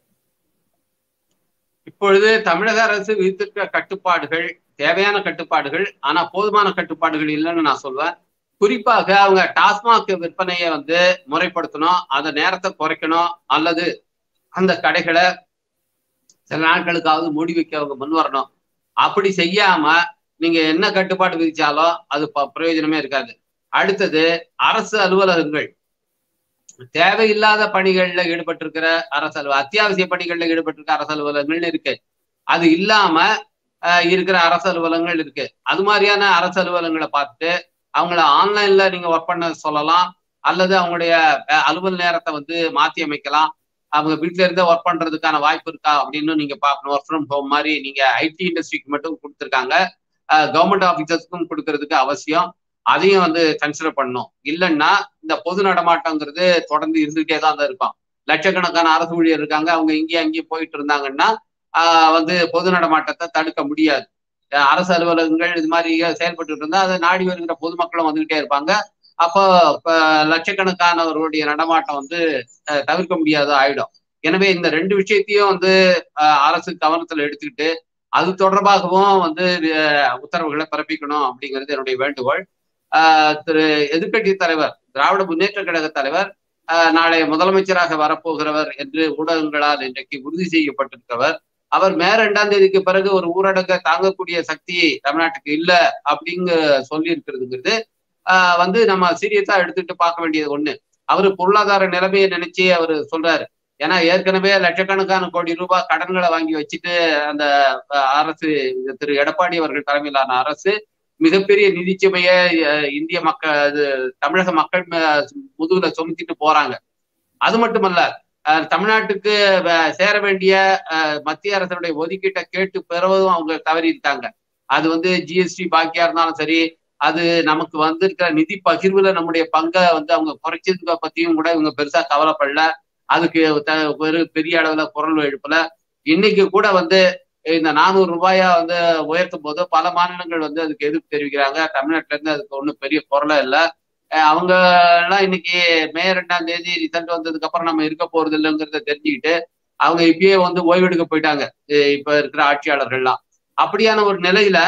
இப்பொழுது தமிழக அரசு விதித்திருக்கிற கட்டுப்பாடுகள் தேவையான கட்டுப்பாடுகள் ஆனா போதுமான கட்டுப்பாடுகள் இல்லைன்னு நான் சொல்வேன் குறிப்பாக அவங்க டாஸ்மாக் விற்பனையை வந்து முறைப்படுத்தணும் அந்த நேரத்தை குறைக்கணும் அல்லது அந்த கடைகளை சில நாட்களுக்காவது மூடி வைக்க அவங்க முன் வரணும் அப்படி செய்யாம நீங்க என்ன கட்டுப்பாடு விதிச்சாலும் அது பிரயோஜனமே இருக்காது அடுத்தது அரசு அலுவலகங்கள் தேவையில்லாத பணிகள்ல ஈடுபட்டிருக்கிற அரசு அலுவலக அத்தியாவசிய பணிகள்ல ஈடுபட்டிருக்க அரசு அலுவலகங்கள் இருக்கு அது இல்லாம இருக்கிற அரசு அலுவலகங்கள் இருக்கு அது மாதிரியான அரசு அலுவலகங்களை பார்த்துட்டு அவங்கள ஆன்லைன்ல நீங்க ஒர்க் பண்ண சொல்லலாம் அல்லது அவங்களுடைய அலுவல் நேரத்தை வந்து மாத்தி அமைக்கலாம் அவங்க வீட்டுல இருந்தே ஒர்க் பண்றதுக்கான வாய்ப்பு இருக்கா அப்படின்னு நீங்க பார்க்கணும் ஒர்க் ஃப்ரம் ஹோம் மாதிரி நீங்க ஐடி இண்டஸ்ட்ரிக்கு மட்டும் கொடுத்துருக்காங்க கவர்மெண்ட் ஆஃபீஸர்ஸ்க்கும் கொடுக்கறதுக்கு அவசியம் அதையும் வந்து கன்சிடர் பண்ணணும் இல்லைன்னா இந்த பொது நடமாட்டங்கிறது தொடர்ந்து இருந்துகிட்டே தான் இருக்கும் லட்சக்கணக்கான அரசு ஊழியர் இருக்காங்க அவங்க இங்கேயும் அங்கேயும் போயிட்டு இருந்தாங்கன்னா வந்து பொது நடமாட்டத்தை தடுக்க முடியாது அரசு அலுவலகங்கள் இது மாதிரி செயல்பட்டு இருந்தா அதை நாடி வருகிற பொதுமக்களும் வந்துகிட்டே இருப்பாங்க அப்போ லட்சக்கணக்கானவர்களுடைய நடமாட்டம் வந்து தவிர்க்க முடியாத ஆயிடும் எனவே இந்த ரெண்டு விஷயத்தையும் வந்து அரசு கவனத்துல எடுத்துக்கிட்டு அது தொடர்பாகவும் வந்து உத்தரவுகளை பிறப்பிக்கணும் அப்படிங்கிறது என்னுடைய வேண்டுகோள் திரு எதிர்கட்சி தலைவர் திராவிட முன்னேற்ற கழக தலைவர் நாளை முதலமைச்சராக வரப்போகிறவர் என்று ஊடகங்களால் இன்றைக்கு உறுதி செய்யப்பட்டிருக்கிறவர் அவர் மே ரெண்டாம் தேதிக்கு பிறகு ஒரு ஊரடங்க தாங்கக்கூடிய சக்தி தமிழ்நாட்டுக்கு இல்ல அப்படிங்க சொல்லி இருக்கிறதுங்கிறது வந்து நம்ம சீரியஸா எடுத்துட்டு பார்க்க வேண்டியது ஒண்ணு அவரு பொருளாதார நிலைமையை நினைச்சு அவர் சொல்றாரு ஏன்னா ஏற்கனவே லட்சக்கணக்கான கோடி ரூபாய் கடன்களை வாங்கி வச்சுட்டு அந்த அரசு திரு எடப்பாடி அவர்கள் தலைமையிலான அரசு மிகப்பெரிய நிதிச்சுமைய இந்திய மக்கள் தமிழக மக்கள் முதுகுல சுமத்திட்டு போறாங்க அது மட்டுமல்ல தமிழ்நாட்டுக்கு சேர வேண்டிய மத்திய அரசனுடைய ஒதுக்கீட்டை கேட்டு பெறுவதும் அவங்க தவறி இருக்காங்க அது வந்து ஜிஎஸ்டி பாக்கியா இருந்தாலும் சரி அது நமக்கு வந்திருக்கிற நிதி பகிர்வுல நம்முடைய பங்கை வந்து அவங்க குறைச்சதுக்க பத்தியும் கூட இவங்க பெருசா கவலைப்படல அதுக்கு ஒரு பெரிய அளவுல குரல் எழுப்பல இன்னைக்கு கூட வந்து இந்த நானூறு ரூபாயா வந்து உயர்த்தும் போது பல மாநிலங்கள் வந்து அதுக்கு எதிர்ப்பு தெரிவிக்கிறாங்க தமிழ்நாட்டுல இருந்து அதுக்கு ஒன்றும் பெரிய குரலை இல்லை அவங்க எல்லாம் இன்னைக்கு மே ரெண்டாம் தேதி ரிசல்ட் வந்ததுக்கு அப்புறம் நம்ம இருக்க போறது இல்லைங்கிறத தெரிஞ்சுக்கிட்டு அவங்க இப்பயே வந்து ஓய்வெடுக்க போயிட்டாங்க இப்ப இருக்கிற ஆட்சியாளர்கள்லாம் அப்படியான ஒரு நிலையில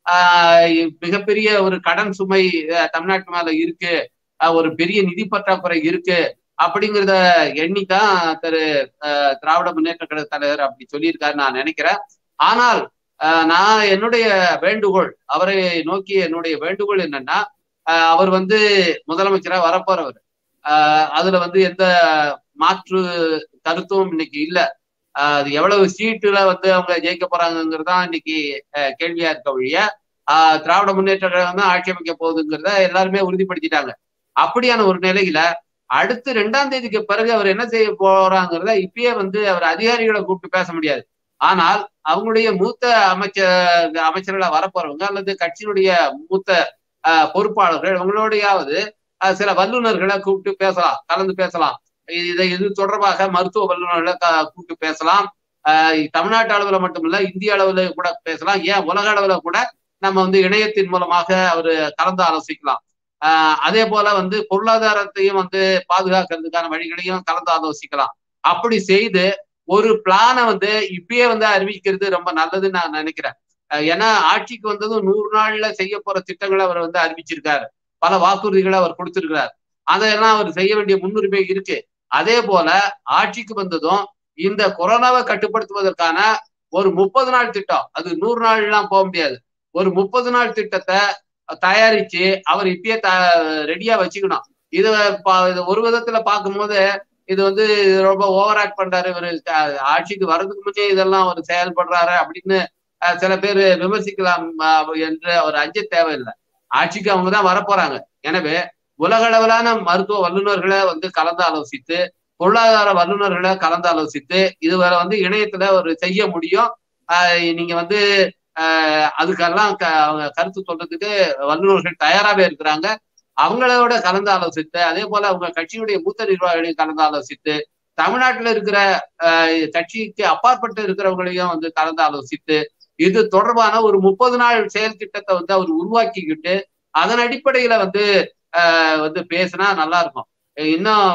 மிகப்பெரிய ஒரு கடன் சுமை தமிழ்நாட்டு மேல இருக்கு ஒரு பெரிய நிதி பற்றாக்குறை இருக்கு அப்படிங்கிறத எண்ணிதான் திரு திராவிட முன்னேற்ற கழக தலைவர் அப்படி சொல்லியிருக்காரு நான் நினைக்கிறேன் ஆனால் நான் என்னுடைய வேண்டுகோள் அவரை நோக்கி என்னுடைய வேண்டுகோள் என்னன்னா அவர் வந்து முதலமைச்சரா வரப்போறவர் அதுல வந்து எந்த மாற்று கருத்தும் இன்னைக்கு இல்ல அது எவ்வளவு சீட்டுல வந்து அவங்க ஜெயிக்க போறாங்கிறது தான் இன்னைக்கு கேள்வியா இருக்க வழிய திராவிட முன்னேற்ற கழகம் தான் ஆட்சி அமைக்க போகுதுங்கிறத எல்லாருமே உறுதிப்படுத்திட்டாங்க அப்படியான ஒரு நிலையில அடுத்து ரெண்டாம் தேதிக்கு பிறகு அவர் என்ன செய்ய போறாங்கிறத இப்பயே வந்து அவர் அதிகாரிகளை கூப்பிட்டு பேச முடியாது ஆனால் அவங்களுடைய மூத்த அமைச்சர் அமைச்சர்களா வரப்போறவங்க அல்லது கட்சியினுடைய மூத்த பொறுப்பாளர்கள் இவங்களோடையாவது சில வல்லுநர்களை கூப்பிட்டு பேசலாம் கலந்து பேசலாம் இதை இது தொடர்பாக மருத்துவ வல்லுநர்களை கூப்பிட்டு பேசலாம் தமிழ்நாட்டு அளவுல மட்டுமில்ல இந்திய அளவுல கூட பேசலாம் ஏன் உலக அளவுல கூட நம்ம வந்து இணையத்தின் மூலமாக அவர் கலந்து ஆலோசிக்கலாம் அதே போல வந்து பொருளாதாரத்தையும் வந்து பாதுகாக்கிறதுக்கான வழிகளையும் கலந்து ஆலோசிக்கலாம் அப்படி செய்து ஒரு பிளானை வந்து இப்பயே வந்து அறிவிக்கிறது ரொம்ப நல்லதுன்னு நான் நினைக்கிறேன் ஏன்னா ஆட்சிக்கு வந்ததும் நூறு நாள்ல செய்ய போற திட்டங்களை அவர் வந்து அறிவிச்சிருக்காரு பல வாக்குறுதிகளை அவர் கொடுத்திருக்கிறார் அதையெல்லாம் அவர் செய்ய வேண்டிய முன்னுரிமை இருக்கு அதே போல ஆட்சிக்கு வந்ததும் இந்த கொரோனாவை கட்டுப்படுத்துவதற்கான ஒரு முப்பது நாள் திட்டம் அது நூறு நாள் எல்லாம் போக முடியாது ஒரு முப்பது நாள் திட்டத்தை தயாரிச்சு அவர் இப்பயே த ரெடியா வச்சுக்கணும் இது ஒரு விதத்துல பார்க்கும்போது இது வந்து ரொம்ப ஓவர் ஆக்ட் பண்றாரு இவர் ஆட்சிக்கு வர்றதுக்கு முன்னே இதெல்லாம் அவர் செயல்படுறாரு அப்படின்னு சில பேர் விமர்சிக்கலாம் என்று அவர் அஞ்ச தேவையில்லை ஆட்சிக்கு அவங்க தான் வரப்போறாங்க எனவே உலக அளவிலான மருத்துவ வல்லுநர்களை வந்து கலந்து ஆலோசித்து பொருளாதார வல்லுநர்களை கலந்து ஆலோசித்து இதுவரை வந்து இணையத்துல ஒரு செய்ய முடியும் நீங்க வந்து அதுக்கெல்லாம் அவங்க கருத்து சொல்றதுக்கு வல்லுநர்கள் தயாராகவே இருக்கிறாங்க அவங்களோட கலந்து ஆலோசித்து அதே போல அவங்க கட்சியுடைய மூத்த நிர்வாகிகளையும் கலந்து ஆலோசித்து தமிழ்நாட்டில் இருக்கிற கட்சிக்கு அப்பாற்பட்டு இருக்கிறவங்களையும் வந்து கலந்து ஆலோசித்து இது தொடர்பான ஒரு முப்பது நாள் செயல் திட்டத்தை வந்து அவர் உருவாக்கிக்கிட்டு அதன் அடிப்படையில வந்து வந்து பேசினா நல்லா இருக்கும் இன்னும்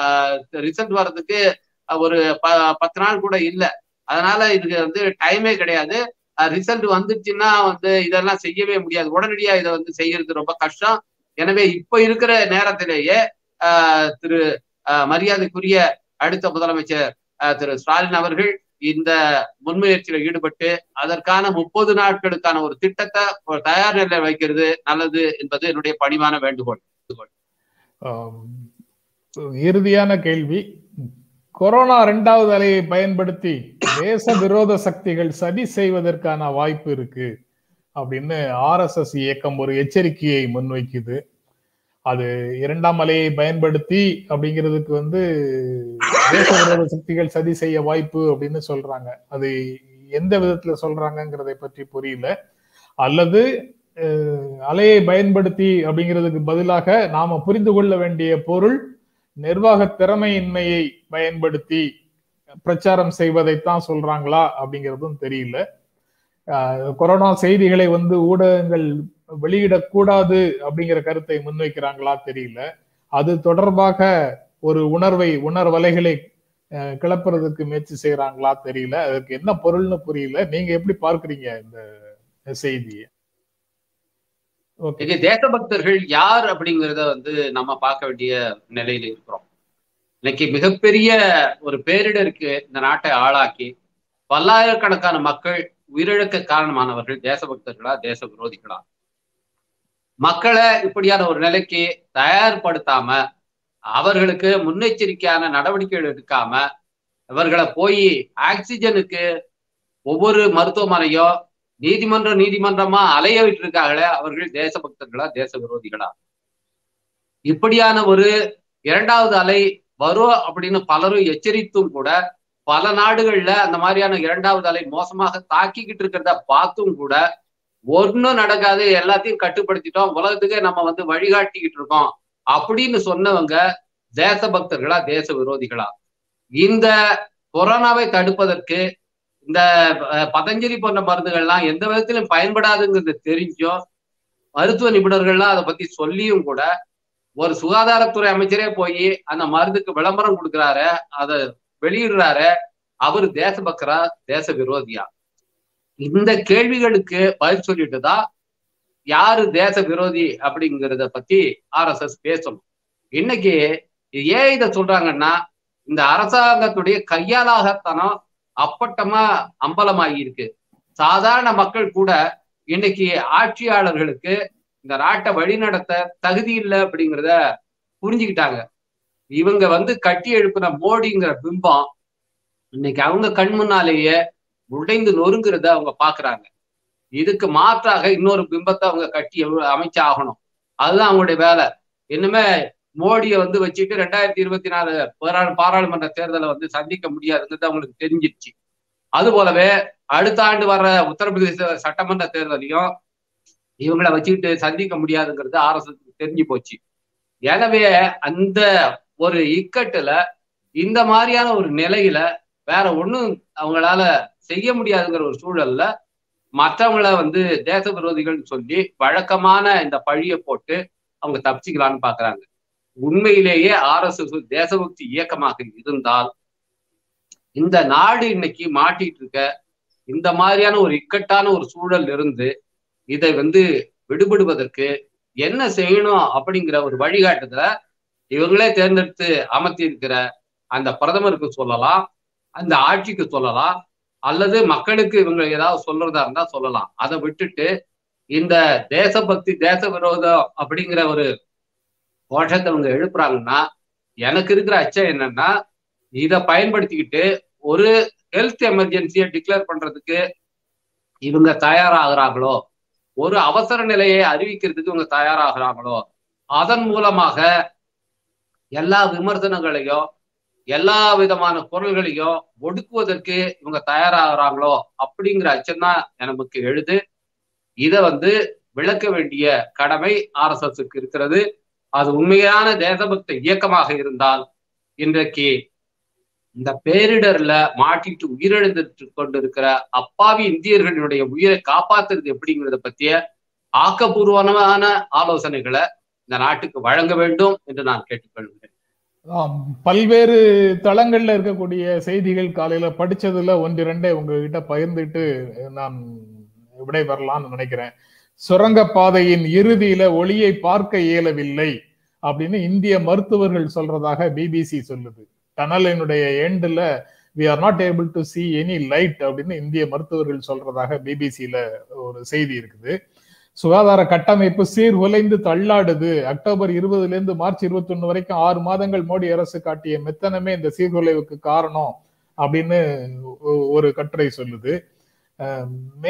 ரிசல்ட் வர்றதுக்கு ஒரு ப பத்து நாள் கூட இல்லை அதனால இதுக்கு வந்து டைமே கிடையாது ரிசல்ட் வந்துச்சுன்னா வந்து இதெல்லாம் செய்யவே முடியாது உடனடியா இதை வந்து செய்யறது ரொம்ப கஷ்டம் எனவே இப்ப இருக்கிற நேரத்திலேயே திரு மரியாதைக்குரிய அடுத்த முதலமைச்சர் திரு ஸ்டாலின் அவர்கள் இந்த முன்முயற்சியில ஈடுபட்டு அதற்கான முப்பது நாட்களுக்கான ஒரு திட்டத்தை ஒரு தயார் நிலையில் வைக்கிறது நல்லது என்பது என்னுடைய பணிவான வேண்டுகோள் இறுதியான கேள்வி கொரோனா இரண்டாவது அலையை பயன்படுத்தி தேச விரோத சக்திகள் சதி செய்வதற்கான வாய்ப்பு இருக்கு அப்படின்னு ஆர் எஸ் எஸ் இயக்கம் ஒரு எச்சரிக்கையை முன்வைக்குது அது இரண்டாம் அலையை பயன்படுத்தி அப்படிங்கிறதுக்கு வந்து தேச விரோத சக்திகள் சதி செய்ய வாய்ப்பு அப்படின்னு சொல்றாங்க அது எந்த விதத்துல சொல்றாங்கிறதை பற்றி புரியல அல்லது அலையை பயன்படுத்தி அப்படிங்கிறதுக்கு பதிலாக நாம புரிந்து கொள்ள வேண்டிய பொருள் நிர்வாக திறமையின்மையை பயன்படுத்தி பிரச்சாரம் செய்வதைத்தான் சொல்றாங்களா அப்படிங்கிறதும் தெரியல கொரோனா செய்திகளை வந்து ஊடகங்கள் வெளியிடக்கூடாது அப்படிங்கிற கருத்தை முன்வைக்கிறாங்களா தெரியல அது தொடர்பாக ஒரு உணர்வை உணர்வலைகளை கிளப்புறதுக்கு முயற்சி செய்யறாங்களா தெரியல அதுக்கு என்ன பொருள்னு புரியல நீங்க எப்படி பார்க்கறீங்க இந்த செய்தியை இது தேசபக்தர்கள் யார் அப்படிங்கிறத வந்து நம்ம பார்க்க வேண்டிய நிலையில இருக்கிறோம் இன்னைக்கு மிகப்பெரிய ஒரு பேரிடருக்கு இந்த நாட்டை ஆளாக்கி பல்லாயிரக்கணக்கான மக்கள் உயிரிழக்க காரணமானவர்கள் தேசபக்தர்களா தேச விரோதிகளா மக்களை இப்படியான ஒரு நிலைக்கு தயார்படுத்தாம அவர்களுக்கு முன்னெச்சரிக்கையான நடவடிக்கைகள் எடுக்காம இவர்களை போய் ஆக்சிஜனுக்கு ஒவ்வொரு மருத்துவமனையோ நீதிமன்றம் நீதிமன்றமா அலைய விட்டு இருக்காங்களே அவர்கள் தேசபக்தர்களா தேச விரோதிகளா இப்படியான ஒரு இரண்டாவது அலை வரும் அப்படின்னு பலரும் எச்சரித்தும் கூட பல நாடுகள்ல அந்த மாதிரியான இரண்டாவது அலை மோசமாக தாக்கிக்கிட்டு இருக்கிறத பார்த்தும் கூட ஒன்னும் நடக்காது எல்லாத்தையும் கட்டுப்படுத்திட்டோம் உலகத்துக்கே நம்ம வந்து வழிகாட்டிக்கிட்டு இருக்கோம் அப்படின்னு சொன்னவங்க தேசபக்தர்களா தேச விரோதிகளா இந்த கொரோனாவை தடுப்பதற்கு இந்த பதஞ்சலி போன்ற மருந்துகள்லாம் எந்த விதத்திலும் பயன்படாதுங்கிறது தெரிஞ்சும் மருத்துவ நிபுணர்கள்லாம் அதை பத்தி சொல்லியும் கூட ஒரு சுகாதாரத்துறை அமைச்சரே போய் அந்த மருந்துக்கு விளம்பரம் கொடுக்குறாரு அதை வெளியிடுறாரு அவர் தேசபக்தரா தேச விரோதியா இந்த கேள்விகளுக்கு பதில் சொல்லிட்டு தான் யாரு தேச விரோதி அப்படிங்கிறத பத்தி ஆர் எஸ் எஸ் பேசணும் இன்னைக்கு ஏன் இதை சொல்றாங்கன்னா இந்த அரசாங்கத்துடைய கையாலாகத்தனம் அப்பட்டமா அம்பலமாகி இருக்கு சாதாரண மக்கள் கூட இன்னைக்கு ஆட்சியாளர்களுக்கு இந்த நாட்டை வழிநடத்த தகுதி இல்லை அப்படிங்கிறத புரிஞ்சுக்கிட்டாங்க இவங்க வந்து கட்டி எழுப்பின மோடிங்கிற பிம்பம் இன்னைக்கு அவங்க கண் முன்னாலேயே உடைந்து நொறுங்கிறத அவங்க பாக்குறாங்க இதுக்கு மாற்றாக இன்னொரு பிம்பத்தை அவங்க கட்டி அமைச்சு ஆகணும் அதுதான் அவங்களுடைய வேலை இன்னுமே மோடியை வந்து வச்சுட்டு ரெண்டாயிரத்தி இருபத்தி நாலு பாராளுமன்ற தேர்தலை வந்து சந்திக்க முடியாதுங்கிறது அவங்களுக்கு தெரிஞ்சிருச்சு அது போலவே அடுத்த ஆண்டு வர்ற உத்தரப்பிரதேச சட்டமன்ற தேர்தலையும் இவங்களை வச்சுக்கிட்டு சந்திக்க முடியாதுங்கிறது ஆர்எஸ்எஸ் தெரிஞ்சு போச்சு எனவே அந்த ஒரு இக்கட்டுல இந்த மாதிரியான ஒரு நிலையில வேற ஒண்ணும் அவங்களால செய்ய முடியாதுங்கிற ஒரு சூழல்ல மற்றவங்கள வந்து தேச விரோதிகள் சொல்லி வழக்கமான இந்த பழியை போட்டு அவங்க தப்பிச்சுக்கலான்னு பாக்குறாங்க உண்மையிலேயே ஆர் எஸ் எஸ் தேசபக்தி இயக்கமாக இருந்தால் இந்த நாடு இன்னைக்கு மாட்டிட்டு இருக்க இந்த மாதிரியான ஒரு இக்கட்டான ஒரு சூழல் இருந்து இதை வந்து விடுபடுவதற்கு என்ன செய்யணும் அப்படிங்கிற ஒரு வழிகாட்டுதல இவங்களே தேர்ந்தெடுத்து அமர்த்தி இருக்கிற அந்த பிரதமருக்கு சொல்லலாம் அந்த ஆட்சிக்கு சொல்லலாம் அல்லது மக்களுக்கு இவங்க ஏதாவது சொல்றதா இருந்தா சொல்லலாம் அதை விட்டுட்டு இந்த தேசபக்தி தேச விரோதம் அப்படிங்கிற ஒரு கோஷத்தை அவங்க எழுப்புறாங்கன்னா எனக்கு இருக்கிற அச்சம் என்னன்னா இதை பயன்படுத்திக்கிட்டு ஒரு ஹெல்த் எமர்ஜென்சியை டிக்ளேர் பண்றதுக்கு இவங்க தயாராகிறாங்களோ ஒரு அவசர நிலையை அறிவிக்கிறதுக்கு இவங்க தயாராகிறாங்களோ அதன் மூலமாக எல்லா விமர்சனங்களையும் எல்லா விதமான குரல்களையும் ஒடுக்குவதற்கு இவங்க தயாராகிறாங்களோ அப்படிங்கிற அச்சம்தான் நமக்கு எழுது இதை வந்து விளக்க வேண்டிய கடமை ஆர் எஸ் எஸ்க்கு இருக்கிறது அது உண்மையான தேசபக்த இயக்கமாக இருந்தால் இன்றைக்கு இந்த பேரிடர்ல மாட்டிட்டு உயிரிழந்துட்டு கொண்டிருக்கிற அப்பாவி இந்தியர்களுடைய உயிரை காப்பாத்துறது எப்படிங்கிறத பத்திய ஆக்கப்பூர்வமான ஆலோசனைகளை இந்த நாட்டுக்கு வழங்க வேண்டும் என்று நான் கேட்டுக்கொள்கிறேன் பல்வேறு தளங்கள்ல இருக்கக்கூடிய செய்திகள் காலையில படிச்சதுல ஒன்று ரெண்டே உங்ககிட்ட பகிர்ந்துட்டு நான் விடை வரலாம்னு நினைக்கிறேன் சுரங்க பாதையின் இறுதியில ஒளியை பார்க்க இயலவில்லை அப்படின்னு இந்திய மருத்துவர்கள் சொல்றதாக பிபிசி சொல்லுது டனலினுடைய எண்டுல we are not able to see any light அப்படின்னு இந்திய மருத்துவர்கள் சொல்றதாக பிபிசியில ஒரு செய்தி இருக்குது சுகாதார கட்டமைப்பு சீர்குலைந்து தள்ளாடுது அக்டோபர் இருபதுல இருந்து மார்ச் இருபத்தி ஒண்ணு வரைக்கும் ஆறு மாதங்கள் மோடி அரசு காட்டிய மெத்தனமே இந்த சீர்குலைவுக்கு காரணம் அப்படின்னு ஒரு கட்டுரை சொல்லுது மே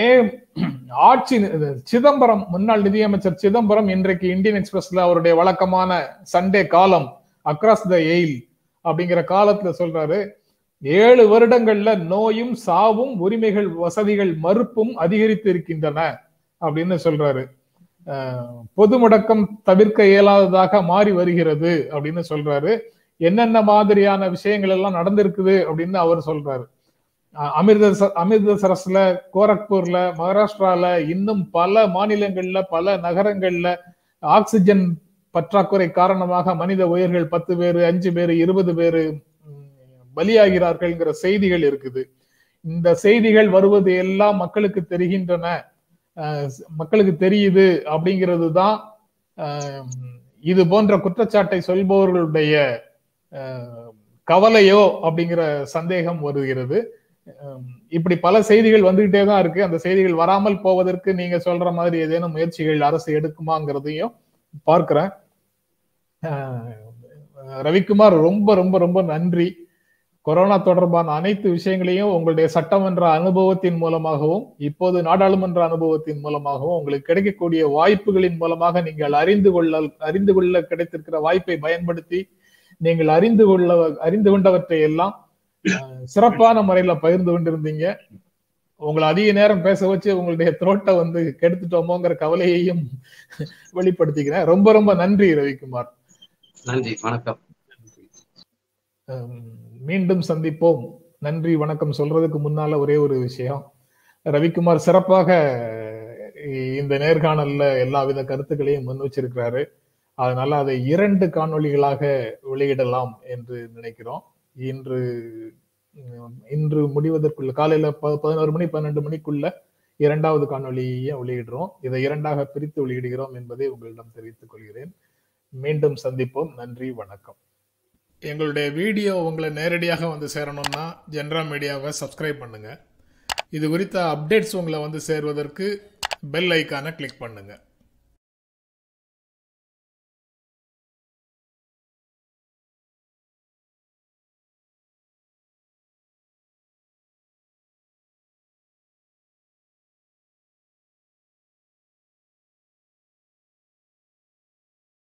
ஆட்சி சிதம்பரம் முன்னாள் நிதியமைச்சர் சிதம்பரம் இன்றைக்கு இந்தியன் எக்ஸ்பிரஸ்ல அவருடைய வழக்கமான சண்டே காலம் அக்ராஸ் த எயில் அப்படிங்கிற காலத்துல சொல்றாரு ஏழு வருடங்கள்ல நோயும் சாவும் உரிமைகள் வசதிகள் மறுப்பும் அதிகரித்து இருக்கின்றன அப்படின்னு சொல்றாரு பொது முடக்கம் தவிர்க்க இயலாததாக மாறி வருகிறது அப்படின்னு சொல்றாரு என்னென்ன மாதிரியான விஷயங்கள் எல்லாம் நடந்திருக்குது அப்படின்னு அவர் சொல்றாரு அமிர்தச அமிர்தசரஸ்ல கோரக்பூர்ல மகாராஷ்டிரால இன்னும் பல மாநிலங்கள்ல பல நகரங்கள்ல ஆக்சிஜன் பற்றாக்குறை காரணமாக மனித உயிர்கள் பத்து பேரு அஞ்சு பேரு இருபது பேரு பலியாகிறார்கள்ங்கிற செய்திகள் இருக்குது இந்த செய்திகள் வருவது எல்லாம் மக்களுக்கு தெரிகின்றன அஹ், மக்களுக்கு தெரியுது அப்படிங்கிறது தான் இது போன்ற குற்றச்சாட்டை சொல்பவர்களுடைய அஹ், கவலையோ அப்படிங்கிற சந்தேகம் வருகிறது அஹ், இப்படி பல செய்திகள் வந்துகிட்டே தான் இருக்கு அந்த செய்திகள் வராமல் போவதற்கு நீங்க சொல்ற மாதிரி ஏதேனும் முயற்சிகள் அரசு எடுக்குமாங்கிறதையும் பார்க்கிறேன் அஹ், ரவிக்குமார் ரொம்ப ரொம்ப ரொம்ப நன்றி கொரோனா தொடர்பான அனைத்து விஷயங்களையும் உங்களுடைய சட்டமன்ற அனுபவத்தின் மூலமாகவும் இப்போது நாடாளுமன்ற அனுபவத்தின் மூலமாகவும் உங்களுக்கு கிடைக்கக்கூடிய வாய்ப்புகளின் மூலமாக நீங்கள் அறிந்து கொள்ள அறிந்து கொள்ள கிடைத்திருக்கிற வாய்ப்பை பயன்படுத்தி நீங்கள் அறிந்து கொள்ள அறிந்து கொண்டவற்றை எல்லாம் அஹ், சிறப்பான முறையில பகிர்ந்து கொண்டிருந்தீங்க உங்களை அதிக நேரம் பேச வச்சு உங்களுடைய த்ரோட்டை வந்து கெடுத்துட்டோமோங்கிற கவலையையும் வெளிப்படுத்திக்கிறேன் ரொம்ப ரொம்ப நன்றி ரவிக்குமார் நன்றி வணக்கம் அஹ் மீண்டும் சந்திப்போம் நன்றி வணக்கம் சொல்றதுக்கு முன்னால ஒரே ஒரு விஷயம் ரவிக்குமார் சிறப்பாக அஹ், இந்த நேர்காணல்ல எல்லா வித கருத்துக்களையும் முன் வச்சிருக்கிறாரு அதனால அதை இரண்டு காணொளிகளாக வெளியிடலாம் என்று நினைக்கிறோம் இன்று உம், இன்று முடிவதற்குள்ள காலையில ப- பதினோரு மணி பன்னெண்டு மணிக்குள்ள இரண்டாவது காணொளியை வெளியிடுறோம் இதை இரண்டாக பிரித்து வெளியிடுகிறோம் என்பதை உங்களிடம் தெரிவித்துக் கொள்கிறேன் மீண்டும் சந்திப்போம் நன்றி வணக்கம் எங்களுடைய வீடியோ உங்களை நேரடியாக வந்து சேரணும்னா ஜென்ரா மீடியாவை சப்ஸ்கிரைப் பண்ணுங்க இது குறித்த அப்டேட்ஸ் உங்களை வந்து சேர்வதற்கு பெல் ஐக்கானை கிளிக் பண்ணுங்க